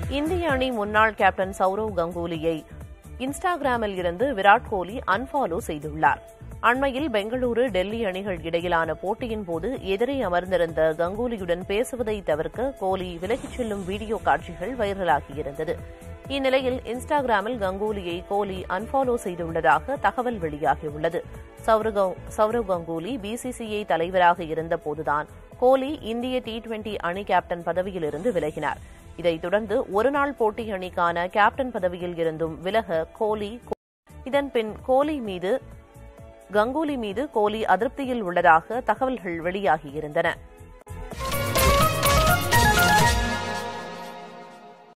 இந்திய அணி முன்னாள் கேப்டன் சௌரவ் கங்குலியை இன்ஸ்டாகிராமில் இருந்து விராட் கோலி அன்ஃபாலோ செய்துள்ளார் அண்மையில் பெங்களூரு டெல்லி அணிகள் இடையிலான போட்டியின் போது எதிரே அமர்ந்திருந்த கங்குலியுடன் பேசுவதை தவிர்க்க கோலி விலகிச் செல்லும் வீடியோ காட்சிகள் வைரலாகியிருந்தது இந்நிலையில் இன்ஸ்டாகிராமில் கங்குலியை கோலி அன்ஃபாலோ செய்துள்ளதாக தகவல் வெளியாகியுள்ளது சௌரவ் கங்குலி பிசிசிஐ தலைவராக இருந்தபோதுதான் கோலி இந்திய டி டுவெண்டி அணி கேப்டன் பதவியிலிருந்து விலகினார் இதைத் தொடர்ந்து ஒருநாள் போட்டி அணிக்கான கேப்டன் பதவியில் இருந்தும் விலக கோலி இதன்பின் கோலி மீது கங்குலி மீது கோலி அதிருப்தியில் உள்ளதாக தகவல்கள் வெளியாகியிருந்தன